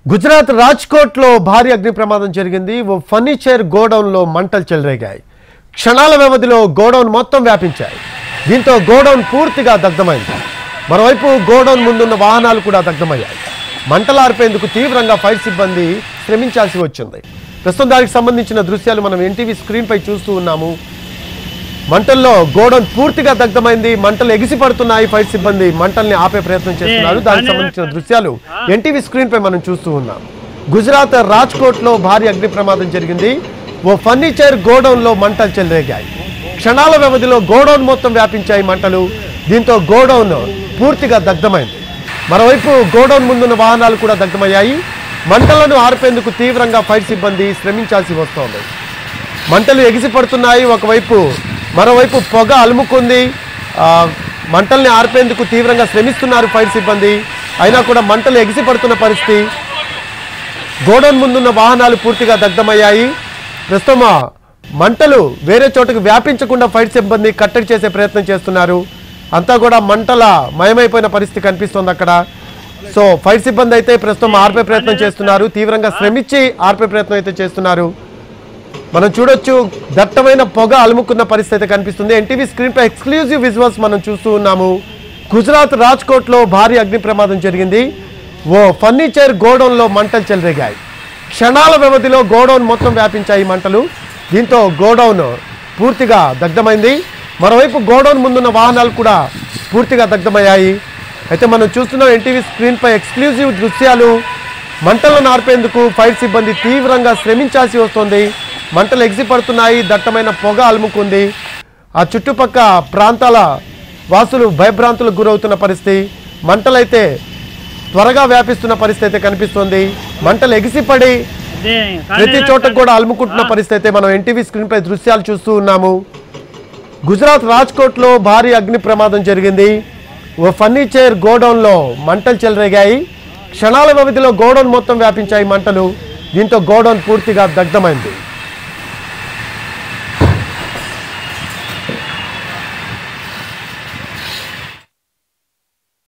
గుజరాత్ రాజ్కోట్లో భారీ అగ్ని ప్రమాదం జరిగింది ఓ ఫర్నిచర్ గోడౌన్లో మంటలు చెలరేగాయి క్షణాల వ్యవధిలో గోడౌన్ మొత్తం వ్యాపించాయి దీంతో గోడౌన్ పూర్తిగా దగ్ధమైంది మరోవైపు గోడౌన్ ముందున్న వాహనాలు కూడా దగ్ధమయ్యాయి మంటలు ఆర్పేందుకు తీవ్రంగా ఫైర్ సిబ్బంది శ్రమించాల్సి వచ్చింది ప్రస్తుతం దానికి సంబంధించిన దృశ్యాలు మనం ఎన్టీవీ స్క్రీన్పై చూస్తూ ఉన్నాము మంటల్లో గోడౌన్ పూర్తిగా దగ్ధమైంది మంటలు ఎగిసి పడుతున్నాయి ఫైర్ సిబ్బంది మంటల్ని ఆపే ప్రయత్నం చేస్తున్నారు దానికి సంబంధించిన దృశ్యాలు ఎన్టీవీ స్క్రీన్ పై మనం చూస్తూ ఉన్నాం గుజరాత్ రాజ్కోట్ లో భారీ అగ్ని ప్రమాదం జరిగింది ఓ ఫర్నిచర్ గోడౌన్ లో మంటలు చెలరేగాయి క్షణాల వ్యవధిలో గోడౌన్ మొత్తం వ్యాపించాయి మంటలు దీంతో గోడౌన్ పూర్తిగా దగ్ధమైంది మరోవైపు గోడౌన్ ముందున్న వాహనాలు కూడా దగ్ధమయ్యాయి మంటలను ఆర్పేందుకు తీవ్రంగా ఫైర్ సిబ్బంది శ్రమించాల్సి వస్తోంది మంటలు ఎగిసి పడుతున్నాయి ఒకవైపు మరోవైపు పొగ అలుముకుంది ఆ, మంటల్ని ఆర్పేందుకు తీవ్రంగా శ్రమిస్తున్నారు ఫైర్ సిబ్బంది అయినా కూడా మంటలు ఎగిసి పడుతున్న పరిస్థితి గోడౌన్ ముందున్న వాహనాలు పూర్తిగా దగ్ధమయ్యాయి ప్రస్తుతం ఆ మంటలు వేరే చోటుకు వ్యాపించకుండా ఫైర్ సిబ్బంది కట్టడి చేసే ప్రయత్నం చేస్తున్నారు అంతా కూడా మంటల మయమైపోయిన పరిస్థితి కనిపిస్తోంది అక్కడ సో ఫైర్ సిబ్బంది అయితే ప్రస్తుతం ఆర్పే ప్రయత్నం చేస్తున్నారు తీవ్రంగా శ్రమించి ఆర్పే ప్రయత్నం అయితే చేస్తున్నారు మనం చూడొచ్చు దట్టమైన పొగ అలుముకున్న పరిస్థితి అయితే కనిపిస్తుంది ఎన్టీవీ స్క్రీన్ పై ఎక్స్క్లూజివ్ విజువల్స్ మనం చూస్తూ ఉన్నాము గుజరాత్ రాజ్కోట్ లో భారీ అగ్ని ప్రమాదం జరిగింది ఓ ఫర్నిచర్ గోడౌన్ లో మంటలు చెలరేగాయి క్షణాల వ్యవధిలో గోడౌన్ మొత్తం వ్యాపించాయి మంటలు దీంతో గోడౌన్ పూర్తిగా దగ్ధమైంది మరోవైపు గోడౌన్ ముందున్న వాహనాలు కూడా పూర్తిగా దగ్ధమయ్యాయి అయితే మనం చూస్తున్నాం ఎన్టీవీ స్క్రీన్ పై ఎక్స్క్లూజివ్ దృశ్యాలు మంటలను ఆర్పేందుకు ఫైర్ సిబ్బంది తీవ్రంగా శ్రమించాల్సి వస్తోంది మంటలు ఎగిసి పడుతున్నాయి దట్టమైన పొగ అలుముకుంది ఆ చుట్టుపక్క ప్రాంతాల వాసులు భయభ్రాంతులకు గురవుతున్న పరిస్థితి మంటలైతే త్వరగా వ్యాపిస్తున్న పరిస్థితి అయితే కనిపిస్తోంది మంటలు ఎగిసిపడి ప్రతి చోట కూడా అలుముకుంటున్న పరిస్థితి అయితే మనం ఎన్టీవీ స్క్రీన్ పై దృశ్యాలు చూస్తూ ఉన్నాము గుజరాత్ రాజ్కోట్ లో భారీ అగ్ని ప్రమాదం జరిగింది ఓ ఫర్నిచర్ గోడౌన్ లో మంటలు చెలరేగాయి క్షణాల వ్యవధిలో గోడౌన్ మొత్తం వ్యాపించాయి మంటలు దీంతో గోడౌన్ పూర్తిగా దగ్ధమైంది